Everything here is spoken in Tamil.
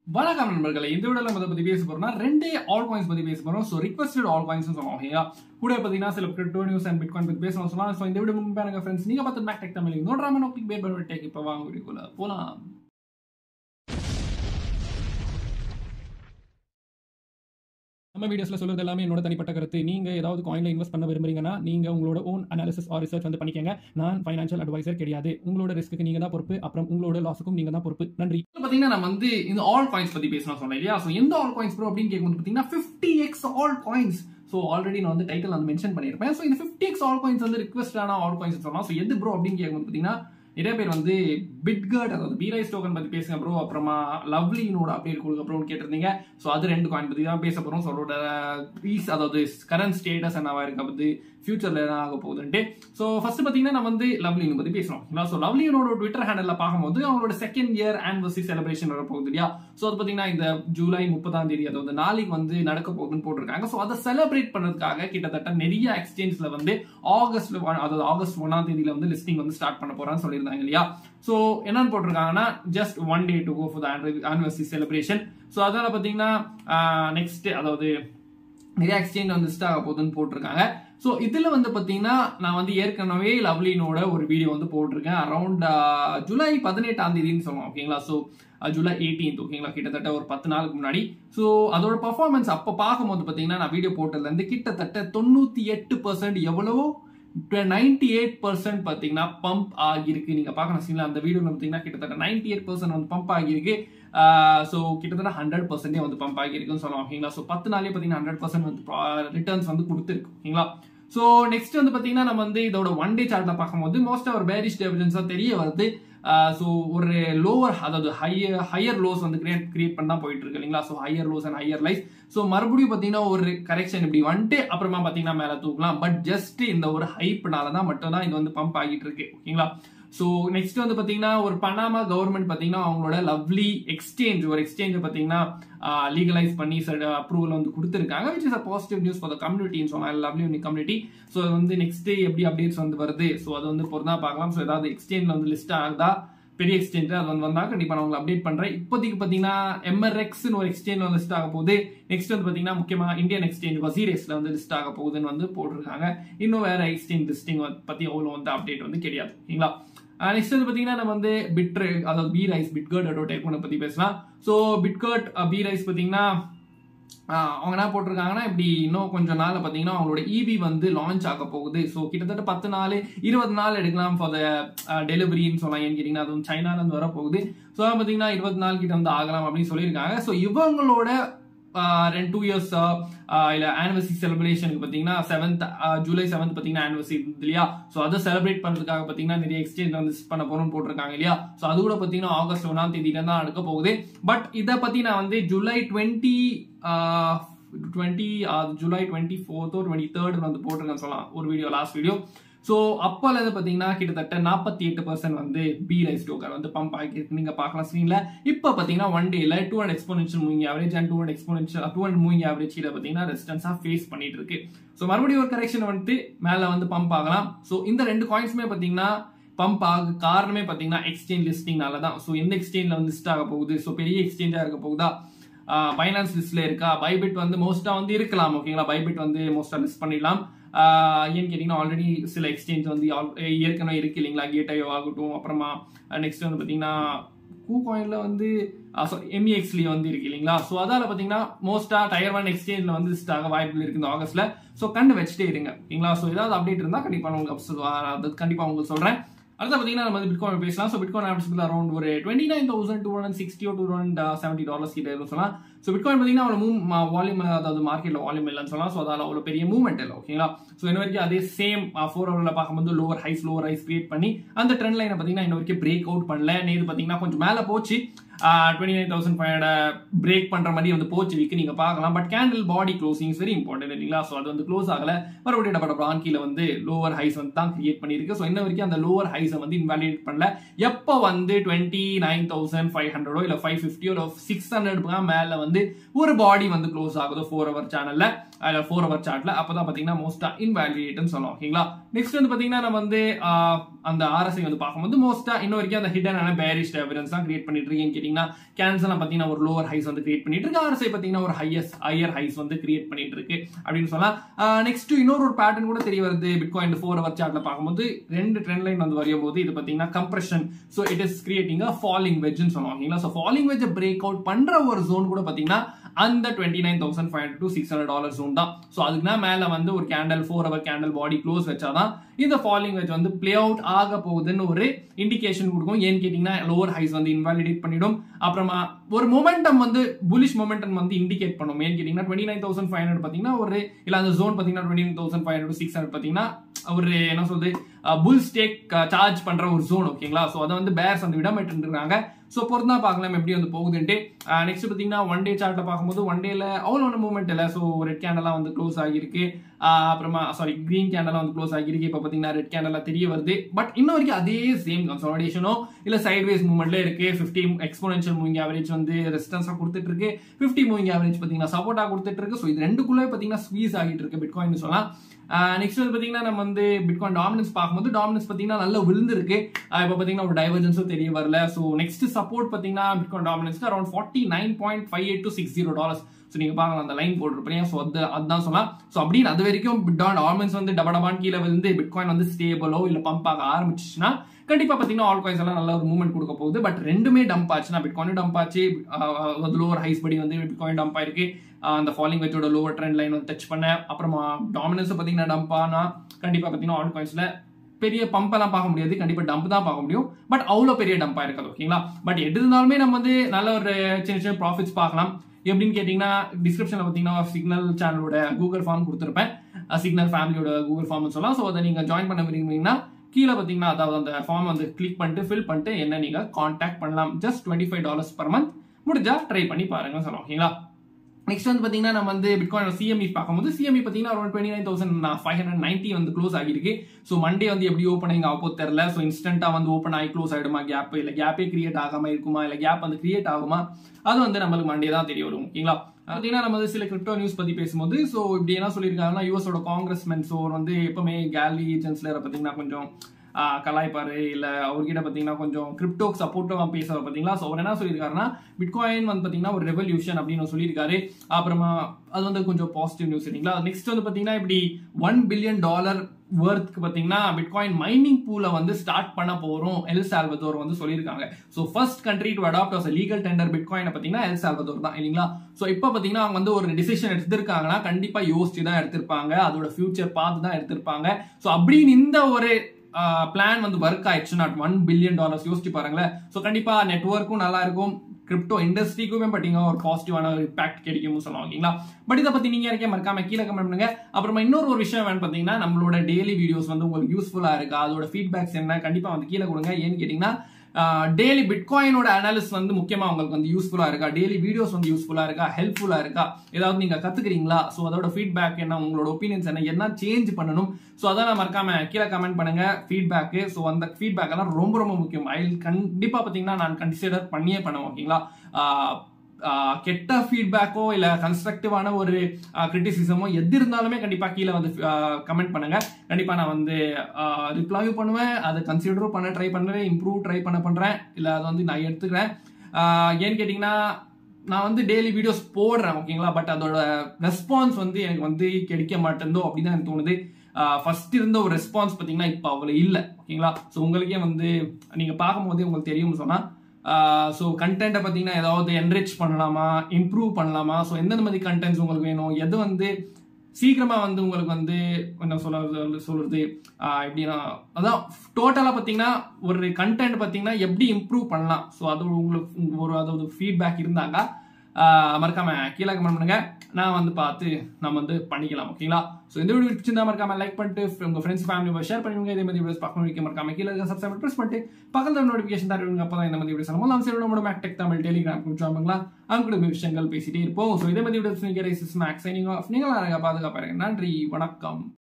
வணக்கம் நண்பர்களே இந்த வீடியோல நம்ம பத்தி பேச போறோம்னா ரெண்டே ஆல் காயின்ஸ் பத்தி பேச போறோம் ஸோ ரிக்வஸ்டட் ஆல் காயின்ஸ் சொல்லுவோம் ஓகேங்களா கூட பார்த்தீங்கன்னா சில கிரிப்டோ நியூஸ் அண்ட் பிட்காயின் பத்தி பேசணும் சொல்லலாம் ஸோ இந்த வீடியோ முன்பாக ஃப்ரெண்ட்ஸ் நீங்க பார்த்து மேக் டெக் தமிழ் நோட்ராம நோக்கி பேர் பண்ணி டேக் இப்போ வாங்க வீடியோக்குள்ள போலாம் நம்ம வீடியோஸ்ல சொல்றது எல்லாமே என்னோட தனிப்பட்ட கருத்து நீங்க ஏதாவது காயின்ல இன்வெஸ்ட் பண்ண விரும்புறீங்கன்னா நீங்க உங்களோட ஓன் அனாலிசிஸ் ஆர் ரிசர்ச் வந்து பண்ணிக்கங்க நான் ஃபைனான்ஷியல் அட்வைசர் கிடையாது உங்களோட ரிஸ்க்கு நீங்க தான் பொறுப்பு அப்புறம் உங்களோட லாஸுக்கும் நீங்க தான் பொறுப்பு நன்றி பாத்தீங்கன்னா நம்ம வந்து இந்த ஆல் காயின்ஸ் பத்தி பேசணும் சொன்னேன் இல்லையா ஸோ எந்த ஆல் காயின்ஸ் ப்ரோ அப்படின்னு கேட்கும்போது பாத்தீங்கன்னா fifty X all coins so already நான் வந்து டைட்டில் வந்து மென்ஷன் பண்ணியிருப்பேன் ஸோ இந்த ஃபிஃப்டி எக்ஸ் ஆல் காயின்ஸ் வந்து ரிக்வஸ்டான ஆல் காயின்ஸ் சொல்லலாம் ஸோ எது ப்ரோ அப்படின்னு கேட்கும்போது பாத்தீங்கன்னா நிறைய பேர் வந்து பிட்கர்ட் அதாவது பீரைஸ் டோக்கன் பத்தி பேசுங்க ப்ரோ அப்புறமா லவ்லினோட அப்டேட் கொடுக்க ப்ரோன்னு கேட்டிருந்தீங்க ஸோ அது ரெண்டு காயின் பத்தி தான் பேச போறோம் ஸோ அதோட ரீஸ் அதாவது கரண்ட் ஸ்டேட்டஸ் என்னவா இருக்கு பத்தி ஃபியூச்சர்ல என்ன ஆக போகுதுன்ட்டு ஸோ ஃபர்ஸ்ட் பாத்தீங்கன்னா நம்ம வந்து லவ்லின் பத்தி பேசணும் ஸோ லவ்லினோட ட்விட்டர் ஹேண்டல்ல பார்க்கும்போது அவங்களோட செகண்ட் இயர் ஆனிவர்சரி செலிப்ரேஷன் வர போகுது இல்லையா ஸோ அது பாத்தீங்கன்னா இந்த ஜூலை முப்பதாம் தேதி அதாவது நாளைக்கு வந்து நடக்க போகுதுன்னு போட்டிருக்காங்க ஸோ அதை செலிப்ரேட் பண்றதுக்காக கிட்டத்தட்ட நிறைய எக்ஸ்சேஞ்ச்ல வந்து ஆகஸ்ட் அதாவது ஆகஸ்ட் ஒன்னாம் தேதியில வந்து லிஸ்டிங் வந்து ஸ்டார்ட் பண்ண போறான்னு சொல்லியிருந்தாங்க இல்லையா ஸோ என்னன்னு போட்டிருக்காங்கன்னா just one day to go for the anniversary celebration so அதனால பார்த்தீங்கன்னா நெக்ஸ்ட் அதாவது நிறைய எக்ஸ்சேஞ்ச் வந்து லிஸ்ட் ஆக போகுதுன்னு போட்டிருக்காங்க ஸோ இதில் வந்து பார்த்தீங்கன்னா நான் வந்து ஏற்கனவே லவ்லினோட ஒரு வீடியோ வந்து போட்டிருக்கேன் அரௌண்ட் ஜூலை பதினெட்டாம் தேதின்னு சொல்லுவோம் ஓகேங்களா ஸோ ஜூலை எயிட்டீன்த் ஓகேங்களா கிட்டத்தட்ட ஒரு பத்து நாளுக்கு முன்னாடி ஸோ அதோட பர்ஃபார்மன்ஸ் அப்போ பார்க்கும்போது பார்த்தீங்கன்னா நான் வீடியோ போட்டதுலேருந்து கிட்டத்தட்ட தொண்ணூற்றி எட்டு பர்சன்ட் எவ்வளவோ நைன்டி எயிட் பர்சன்ட் பார்த்தீங்கன்னா பம்ப் ஆகியிருக்கு நீங்க பார்க்கணும் சீன்ல அந்த வீடியோல பார்த்தீங்கன்னா கிட்டத்தட்ட நைன்டி எயிட் பர்சன்ட் வந்து பம்ப் ஆகியிருக்கு ஸோ கிட்டத்தட்ட ஹண்ட்ரட் பர்சன்டே வந்து பம்ப் ஆகியிருக்குன்னு சொல்லலாம் ஓகேங்களா ஸோ பத்து நாளே பார்த்தீங்கன்னா ஹண்ட்ரட் பர்சன்ட் வந்து ரிட்டர்ன்ஸ் வந்து கொடுத்துருக்கு ஓகேங்களா ஸோ நெக்ஸ்ட் வந்து பார்த்தீங்கன்னா நம்ம வந்து இதோட ஒன் டே சார்ட்ல பார்க்கும்போது மோஸ்ட் ஒரு பேரிஷ் டெவிடன்ஸாக தெரிய வருது ஸோ ஒரு லோவர் அதாவது ஹையர் ஹையர் லோஸ் வந்து கிரியேட் கிரியேட் பண்ண போயிட்டு இருக்கு இல்லைங்களா so higher lows and higher life so மறுபடியும் பார்த்தீங்கன்னா ஒரு கரெக்ஷன் இப்படி வந்துட்டு அப்புறமா பார்த்தீங்கன்னா மேலே தூக்கலாம் பட் ஜஸ்ட் இந்த ஒரு ஹைப்னால தான் மட்டும் தான் இது வந்து பம்ப் ஆகிட்டு இருக்கு ஓகேங்களா ஸோ நெக்ஸ்ட் வந்து பார்த்தீங்கன்னா ஒரு பனாமா கவர்மெண்ட் பார்த்தீங்கன்னா அவங்களோட லவ்லி எக்ஸ்சேஞ்ச் ஒரு எக்ஸ்சேஞ்சை பார்த்தீங்கன்னா லீகலைஸ் பண்ணி அப்ரூவல் வந்து கொடுத்துருக்காங்க which is a positive news for the கம்யூனிட்டின்னு சொல்லலாம் லவ்லி யூனி கம்யூனிட்டி ஸோ அது வந்து நெக்ஸ்ட் டே எப்படி அப்டேட்ஸ் வந்து வருது ஸோ அது வந்து பொறுத்தா பார்க்கலாம் ஸோ ஏதாவது எக்ஸ்சேஞ்சில் வந்து லிஸ்ட் ஆகுதா பெரிய எக்ஸ்சேஞ்ச் அது வந்து வந்தா கண்டிப்பா நான் உங்களுக்கு அப்டேட் பண்றேன் இப்போதைக்கு பாத்தீங்கன்னா எம்ஆர்எக்ஸ் ஒரு எக்ஸ்சேஞ்ச் வந்து லிஸ்ட் ஆக போகுது நெக்ஸ்ட் வந்து பாத்தீங்கன்னா முக்கியமா இந்தியன் எக்ஸ்சேஞ்ச் வசீரேஸ்ல வந்து லிஸ்ட் ஆக போகுதுன்னு வந்து போட்டிருக்காங்க இன்னும் வேற எக்ஸ்சேஞ்ச் லிஸ்டிங் பத்தி அவ்வளவு வந்து அப்டேட் வந்து கிடையாது ஓகேங்களா நெக்ஸ்ட் வந்து பாத்தீங்கன்னா நம்ம வந்து பிட்ரு அதாவது பி ரைஸ் பிட்கர்ட் அதோட டேக் பத்தி பேசலாம் ஸோ பிட்கர்ட் பி ரைஸ் பாத்தீங்கன்னா அவங்க என்ன போட்டிருக்காங்கன்னா இப்படி இன்னும் கொஞ்சம் நாள் பார்த்தீங்கன்னா அவங்களோட இவி வந்து லான்ச் ஆக போகுது ஸோ கிட்டத்தட்ட பத்து நாள் இருபது நாள் எடுக்கலாம் ஃபார் த டெலிவரின்னு சொல்லலாம் ஏன்னு கேட்டிங்கன்னா அதுவும் சைனாலேருந்து வர போகுது ஸோ பார்த்தீங்கன்னா இருபது நாள் கிட்ட வந்து ஆகலாம் அப்படின்னு சொல்லியிருக்காங்க ஸோ இவங்களோட ரெண்டு டூ இயர்ஸ் இல்ல ஆனிவர்சரி செலிப்ரேஷனுக்கு பாத்தீங்கன்னா செவன்த் ஜூலை செவன்த் பாத்தீங்கன்னா ஆனிவர்சரி இல்லையா ஸோ அதை செலிப்ரேட் பண்றதுக்காக பாத்தீங்கன்னா நிறைய எக்ஸ்சேஞ்ச் வந்து பண்ண போறோம்னு போட்டிருக்காங்க இல்லையா ஸோ அது கூட பாத்தீங்கன்னா ஆகஸ்ட் ஒன்னாம் தேதியில தான் நடக்க போகுது பட் இதை பத்தி நான் வந்து July twenty twenty July twenty ஃபோர்த்தோ டுவெண்ட்டி தேர்ட் வந்து போட்டிருக்கேன் சொல்லலாம் ஒரு வீடியோ லாஸ்ட் வீடியோ ஸோ அப்போல இருந்து பார்த்தீங்கன்னா கிட்டத்தட்ட நாற்பத்தி எட்டு பர்சன்ட் வந்து பி ரைஸ் டோக்கர் வந்து பம்ப் ஆகிருக்கு நீங்க பார்க்கலாம் ஸ்க்ரீன்ல இப்போ பார்த்தீங்கன்னா ஒன் டேல two hundred exponential moving average and two hundred exponential two hundred moving average கீழே பார்த்தீங்கன்னா ரெசிஸ்டன்ஸா ஃபேஸ் பண்ணிட்டு இருக்கு ஸோ மறுபடியும் ஒரு கரெக்ஷன் வந்துட்டு மேலே வந்து பம்ப் ஆகலாம் ஸோ இந்த ரெண்டு காயின்ஸுமே பார்த்தீங்கன்னா பம்ப் ஆக காரணமே பார்த்தீங்கன்னா எக்ஸ்சேஞ்ச் லிஸ்டிங்னால தான் ஸோ எந்த எக்ஸ்சேஞ்சில் வந்து லிஸ்ட் ஆக போகுது ஸோ பெரிய எக்ஸ்சேஞ்சாக இருக்க போகுதா பைனான்ஸ் லிஸ்ட்ல இருக்கா பைபிட் வந்து மோஸ்டா வந்து இருக்கலாம் ஓகேங்களா பைபிட் வந்து மோஸ்டா லிஸ்ட் பண்ணிடலாம் ஏன்னு கேட்டீங்கன்னா ஆல்ரெடி சில எக்ஸ்சேஞ்ச் வந்து ஏற்கனவே இருக்கு இல்லைங்களா கேட்டையோ ஆகட்டும் அப்புறமா நெக்ஸ்ட் வந்து பார்த்தீங்கன்னா கூ காயின்ல வந்து எம்இஎக்ஸ்லயே வந்து இருக்கு இல்லைங்களா ஸோ அதால பார்த்தீங்கன்னா மோஸ்டா டயர் ஒன் எக்ஸ்சேஞ்சில் வந்து லிஸ்ட் ஆக வாய்ப்புகள் இருக்கு இந்த ஆகஸ்ட்ல ஸோ கண்டு வச்சுட்டே இருங்க ஓகேங்களா ஸோ ஏதாவது அப்டேட் இருந்தால் கண்டிப்பாக உங்களுக்கு அது கண்டிப்பாக உங்களுக்கு சொல்றேன் அடுத்த பார்த்தீங்கன்னா நம்ம வந்து பிட்காயின் பேசலாம் ஸோ பிட்காயின் ஆப்ஷன் அரௌண்ட் ஒரு twenty nine thousand two hundred sixty two hundred seventy dollars கிட்ட இருக்கும் சொல்லலாம் ஸோ பிட்காயின் பார்த்தீங்கன்னா அவ்வளோ மூவ் வால்யூம் அதாவது மார்க்கெட்டில் வால்யூம் இல்லைன்னு சொல்லலாம் ஸோ அதால் அவ்வளோ பெரிய மூவ்மெண்ட் இல்லை ஓகேங்களா ஸோ இன்ன வரைக்கும் அதே சேம் ஃபோர் ஹவரில் பார்க்கும்போது lower highs lower highs create பண்ணி அந்த ட்ரெண்ட் லைனை பார்த்தீங்கன்னா இன்ன வரைக்கும் பிரேக் அவுட் பண்ணல நேரு பார்த்தீங்கன்னா கொஞ்சம் மேலே போச்சு twenty nine thousand five break பண்ற மாதிரி வந்து போச்சு வீக்கு நீங்க பார்க்கலாம் but candle body closing very important இல்லைங்களா ஸோ அது வந்து க்ளோஸ் ஆகல மறுபடியும் டபட பிரான்கில வந்து லோவர் ஹைஸ் வந்து தான் கிரியேட் பண்ணிருக்கு ஸோ இன்ன வரைக்கும் அந்த லோவர் ஹைஸை வந்து இன்வாலிடேட் பண்ணல எப்போ வந்து டுவெண்ட்டி நைன் தௌசண்ட் ஃபைவ் ஹண்ட்ரடோ இல்லை ஃபைவ் ஃபிஃப்டியோ இல்லை சிக்ஸ் ஹண்ட்ரட் மேல வந்து ஒரு பாடி வந்து க்ளோஸ் ஆகுதோ ஃபோர் ஹவர் சேனல்ல அதில் ஃபோர் ஹவர் சார்ட்ல அப்பதான் பாத்தீங்கன்னா மோஸ்டா இன்வேலிடேட்னு சொல்லலாம் ஓகேங்களா நெக்ஸ்ட் வந்து பாத்தீங்கன்னா நம்ம வந்து ஆஹ், அந்த ஆர்எஸ்ஐ வந்து பார்க்கும்போது மோஸ்டா இன்ன வரைக்கும் அந்த ஹிடனான பேரிஷ் எவிடன்ஸ் தான் கிரியேட் பண்ணிட்டு இருக்கீங்க கேட்டீங்கன்னா கேன்சல் பாத்தீங்கன்னா ஒரு லோவர் ஹைஸ் வந்து கிரியேட் பண்ணிட்டு இருக்கு ஆர்எஸ்ஐ பாத்தீங்கன்னா ஒரு ஹையஸ்ட் ஹையர் ஹைஸ் வந்து கிரியேட் பண்ணிட்டு இருக்கு அப்படின்னு சொல்லலாம் நெக்ஸ்ட் இன்னொரு ஒரு பேட்டர்ன் கூட தெரிய வருது பிட்காயின் ஃபோர் ஹவர் சார்ட்ல பார்க்கும்போது ரெண்டு ட்ரெண்ட் லைன் வந்து வரையும் போது இது பாத்தீங்கன்னா compression so it is creating a falling வெஜ்னு சொல்லுவாங்க ஓகேங்களா so falling wedge break out பண்ற ஒரு ஜோன் கூட பாத்தீங்கன்னா அந்த twenty nine thousand five hundred to six hundred dollar zone தான் ஸோ அதுக்குனா மேல வந்து ஒரு candle four hour candle body close வச்சாதான் இந்த ஃபாலிங் வெஜ் வந்து பிளே அவுட் ஆக போகுதுன்னு ஒரு இண்டிகேஷன் கொடுக்கும் ஏன்னு கேட்டீங்கன்னா லோவர் ஹைஸ் வந்து இன்வாலிடேட் பண்ணிடும் அப்புறமா ஒரு மொமெண்டம் வந்து புலிஷ் மொமெண்டம் வந்து இண்டிகேட் பண்ணும் ஏன்னு கேட்டீங்கன்னா twenty nine thousand five hundred பார்த்தீங்கன்னா ஒரு இல்ல அந்த ஜோன் பார்த்தீங்கன்னா twenty nine thousand five hundred six hundred பார்த்தீங்கன்னா ஒரு என்ன சொல்றது புல் ஸ்டேக் சார்ஜ் பண்ற ஒரு ஜோன் ஓகேங்களா ஸோ அதை வந்து பேர்ஸ் வந்து விடமிட்டு இருக்காங்க ஸோ பொறுத்தா பார்க்கலாம் எப்படி வந்து போகுதுன்ட்டு நெக்ஸ்ட் பார்த்தீங்கன்னா ஒன் டே சார்ட்ல பார்க்கும்போது ஒன் டேல அவ்வளோ ஒன்று மூவ்மெண்ட் இல்லை ஸோ ரெட் கேண்டலாம் வந்து க்ளோஸ் ஆகியிருக்கு ஆஹ் அப்புறமா சாரி கிரீன் கேண்டலாம் வந்து க்ளோஸ் ஆகியிருக்கு இப்போ பார்த்தீங்கன்னா ரெட் கேண்டலாம் தெரிய வருது பட் இன்ன வரைக்கும் அதே சேம் கன்சாலிடேஷனோ இல்லை சைட்வேஸ் மூவ்மெண்ட்ல இருக்கு ஃபிஃப்டி எக்ஸ்போனன்ஷியல் மூவிங் ஆவரேஜ் வந்து ரெசிஸ்டன்ஸாக கொடுத்துட்டு இருக்கு ஃபிஃப்டி மூவிங் ஆவரேஜ் பார்த்தீங்கன்னா சப்போர்ட்டாக கொடுத்துட்டு இருக்கு ஸோ இது ரெண்டுக்குள்ளே பார்த்தீங்கன்னா ஸ்வீஸ் ஆகிட்டு இருக்கு பிட்காயின் சொல்லலாம் நெக்ஸ்ட் வந்து பார்த்தீங்கன்னா நம்ம வந்து பிட்காயின் டாமினன்ஸ் பார்க்கும்போது டாமினன்ஸ் பார்த்தீங்கன்னா நல்லா விழுந்திருக்கு இப்போ பார்த்தீங்கன்னா ஒரு டைவர்ஜன்ஸும் தெரிய வரல ஸோ நெக்ஸ்ட் சப்போர்ட் பார்த்தீங்கன்னா பிட்காயின் டாமினன்ஸ்க்கு around forty nine point five eight to six zero dollars so நீங்க பார்க்கலாம் அந்த லைன் போட்டிருப்பீங்க ஸோ அது அதுதான் சொல்லலாம் ஸோ அப்படின்னு அது வரைக்கும் பிட்காயின் டாமினன்ஸ் வந்து டபா டபான் கீழே வந்து பிட்காயின் வந்து ஸ்டேபிளோ இல்லை பம்ப் ஆக ஆரம்பிச்சுச்சுன்னா கண்டிப்பா பாத்தீங்கன்னா ஆல் காயின்ஸ் எல்லாம் நல்ல ஒரு மூவ்மெண்ட் கொடுக்க போகுது பட் ரெண்டுமே டம்ப் ஆச்சுன்னா பிட்காயின் டம்ப் ஆச்சு லோவர் ஹைஸ் படி வந்து பிட்காயின் டம்ப் ஆயிருக்கு ஆஹ் அந்த ஃபாலிங் வெச்சோட லோவர் ட்ரெண்ட் லைன் வந்து டச் பண்ண அப்புறமா டாமினன்ஸ் பாத்தீங்கன்னா டம்ப் ஆனா கண்டிப்பா பாத்தீங்கன்னா ஆல் காயின்ஸ்ல பெரிய பம்ப் எல்லாம் பார்க்க முடியாது கண்டிப்பா டம்ப் தான் பார்க்க முடியும் பட் அவ்வளோ பெரிய டம்பா இருக்காது ஓகேங்களா பட் எது இருந்தாலுமே நம்ம வந்து நல்ல ஒரு சின்ன சின்ன ப்ராஃபிட்ஸ் பார்க்கலாம் எப்படின்னு கேட்டிங்கன்னா டிஸ்கிரிப்ஷனில் பார்த்தீங்கன்னா சிக்னல் சேனலோட கூகுள் ஃபார்ம் கொடுத்துருப்பேன் சிக்னல் ஃபேமிலியோட கூகுள் ஃபார்ம்னு சொல்லலாம் ஸோ அதை நீங்கள் ஜாயின் பண்ண விரும்புறீங்கன்னா கீழே பார்த்தீங்கன்னா அதாவது அந்த ஃபார்ம் வந்து கிளிக் பண்ணிட்டு ஃபில் பண்ணிட்டு என்ன நீங்கள் காண்டாக்ட் பண்ணலாம் just twenty five dollars per month முடிஞ்சா ட்ரை பண்ணி பாருங்க சொல்லலாம் ஓகேங்களா நெக்ஸ்ட் வந்து பாத்தீங்கன்னா நம்ம வந்து பிட்காயின் சிஎம்இ பார்க்கும்போது சிஎம்இ பாத்தீங்கன்னா around twenty nine thousand five hundred ninety வந்து க்ளோஸ் ஆகிருக்கு ஸோ மண்டே வந்து எப்படி ஓப்பனிங் ஆகப்போ தெரியல ஸோ இன்ஸ்டன்ட்டா வந்து ஓப்பன் ஆகி க்ளோஸ் ஆயிடுமா கேப் இல்ல கேப்பே கிரியேட் ஆகாம இருக்குமா இல்ல கேப் வந்து கிரியேட் ஆகுமா அது வந்து நம்மளுக்கு மண்டே தான் தெரிய வரும் ஓகேங்களா பார்த்தீங்கன்னா நம்ம வந்து சில கிரிப்டோ நியூஸ் பத்தி பேசும்போது ஸோ இப்படி என்ன சொல்லியிருக்காங்கன்னா யூஎஸோட காங்கிரஸ்மென் ஸோ வந்து எப்பவுமே கேலி ஏஜென்ட்ஸ்ல பார்த்தீங்கன்னா கொஞ்சம் ஆஹ் கலாய்ப்பாரு இல்ல அவர்கிட்ட பாத்தீங்கன்னா கொஞ்சம் கிரிப்டோ சப்போர்ட்டிவா பேசுவார் பாத்தீங்களா ஸோ அவர் என்ன சொல்லியிருக்காருன்னா பிட்காயின் வந்து பாத்தீங்கன்னா ஒரு ரெவல்யூஷன் அப்படின்னு சொல்லியிருக்காரு அப்புறமா அது வந்து கொஞ்சம் பாசிட்டிவ் நியூஸ் சரிங்களா நெக்ஸ்ட் வந்து பாத்தீங்கன்னா இப்படி ஒன் பில்லியன் டாலர் வர்த்க்கு பாத்தீங்கன்னா பிட்காயின் மைனிங் பூல வந்து ஸ்டார்ட் பண்ண போறோம் எல் சால்வதோர் வந்து சொல்லியிருக்காங்க so first country to adopt as legal tender bitcoin பாத்தீங்கன்னா எல் சால்வதோர் தான் இல்லைங்களா ஸோ இப்போ பாத்தீங்கன்னா அவங்க வந்து ஒரு டிசிஷன் எடுத்திருக்காங்கன்னா கண்டிப்பா யோசிச்சு தான் எடுத்திருப்பாங்க அதோட ஃபியூச்சர் பார்த்து தான் எடுத்திருப்பாங்க ஸோ அப்படின்னு இந்த ஒரு பிளான் வந்து ஒர்க் ஆயிடுச்சு நாட் ஒன் பில்லியன் டாலர்ஸ் யோசிச்சு பாருங்களேன் ஸோ கண்டிப்பா நெட்ஒர்க்கும் நல்லா இருக்கும் கிரிப்டோ இண்டஸ்ட்ரிக்குமே பார்த்தீங்கன்னா ஒரு பாசிட்டிவான ஒரு இம்பாக்ட் கிடைக்கும்னு சொல்லலாம் ஓகேங்களா பட் இதை பத்தி நீங்க இருக்கே மறக்காம கீழே கமெண்ட் பண்ணுங்க அப்புறமா இன்னொரு ஒரு விஷயம் வேணும் பார்த்தீங்கன்னா நம்மளோட டெய்லி வீடியோஸ் வந்து உங்களுக்கு யூஸ்ஃபுல்லா இருக்கா அதோட ஃபீட்பேக்ஸ் என்ன கண்டிப்பா வந்து கீழே கொடுங்க ஏன்னு கேட்டீங்கன்னா டெய்லி பிட்காயினோட அனாலிஸ் வந்து முக்கியமா உங்களுக்கு வந்து யூஸ்ஃபுல்லா இருக்கா டெய்லி வீடியோஸ் வந்து யூஸ்ஃபுல்லா இருக்கா ஹெல்ப்ஃபுல்லா இருக்கா ஏதாவது நீங்க கத்துக்கிறீங்களா ஸோ அதோட ஃபீட்பேக் என்ன உங்களோட ஒப்பீனியன்ஸ் என்ன என்ன சேஞ்ச் பண்ணணும் ஸோ அதெல்லாம் மறக்காம கீழே கமெண்ட் பண்ணுங்க ஃபீட்பேக்கு ஸோ அந்த ஃபீட்பேக் எல்லாம் ரொம்ப ரொம்ப முக்கியம் ஐ கண்டிப்பா பாத்தீங்கன்னா நான் கன்சிடர் பண்ணியே பண்ணுவேன் ஓகேங்களா கெட்ட ஃபீட்பேக்கோ இல்ல கன்ஸ்ட்ரக்டிவான ஒரு கிரிட்டிசிசமோ எது இருந்தாலுமே கண்டிப்பா கீழே வந்து கமெண்ட் பண்ணுங்க கண்டிப்பா நான் வந்து ரிப்ளையும் பண்ணுவேன் அதை கன்சிடரும் பண்ண ட்ரை பண்ணுறேன் இம்ப்ரூவ் ட்ரை பண்ண பண்றேன் இல்ல அதை வந்து நான் எடுத்துக்கிறேன் ஏன்னு கேட்டீங்கன்னா நான் வந்து டெய்லி வீடியோஸ் போடுறேன் ஓகேங்களா பட் அதோட ரெஸ்பான்ஸ் வந்து எனக்கு வந்து கிடைக்க மாட்டேந்தோ அப்படின்னு எனக்கு தோணுது ஃபர்ஸ்ட் இருந்த ஒரு ரெஸ்பான்ஸ் பார்த்தீங்கன்னா இப்போ அவ்வளோ இல்லை ஓகேங்களா ஸோ உங்களுக்கே வந்து நீங்கள் பார்க்கும்போதே உங்களுக்கு தெரியும்னு சொன்னால் ஸோ கண்டென்ட்டை பார்த்தீங்கன்னா ஏதாவது என்ரிச் பண்ணலாமா இம்ப்ரூவ் பண்ணலாமா ஸோ எந்தெந்த மாதிரி கண்டென்ட்ஸ் உங்களுக்கு வேணும் எது வந்து சீக்கிரமா வந்து உங்களுக்கு வந்து என்ன சொல்றது சொல்றது எப்படின்னா அதான் டோட்டலா பாத்தீங்கன்னா ஒரு கண்டென்ட் பாத்தீங்கன்னா எப்படி இம்ப்ரூவ் பண்ணலாம் ஸோ அது உங்களுக்கு ஒரு அதாவது ஃபீட்பேக் இருந்தாங்க மறக்காம கீழே கமெண்ட் பண்ணுங்க நான் வந்து பார்த்து நம்ம வந்து பண்ணிக்கலாம் ஓகேங்களா ஸோ இந்த வீடியோ பிடிச்சிருந்தா மறக்காம லைக் பண்ணிட்டு உங்க ஃப்ரெண்ட்ஸ் ஃபேமிலி ஷேர் பண்ணுங்க இதே மாதிரி வீடியோஸ் பார்க்கணும் மறக்காம கீழே சப்ஸ்கிரைப் ப்ரெஸ் பண்ணிட்டு பக்கத்தில் நோட்டிஃபிகேஷன் தருவீங்க அப்போ தான் இந்த மாதிரி வீடியோஸ் நம்ம சரி நம்மளோட மேக்டெக் தமிழ் டெலிகிராம் குடிச்சாங்களா அவங்க கூட விஷயங்கள் பேசிட்டே இருப்போம் ஸோ இதே மாதிரி வீடியோஸ் நீங்கள் மேக்ஸ் நீங்க நீங்களா பாதுகாப்பாருங்க நன்றி வணக்கம்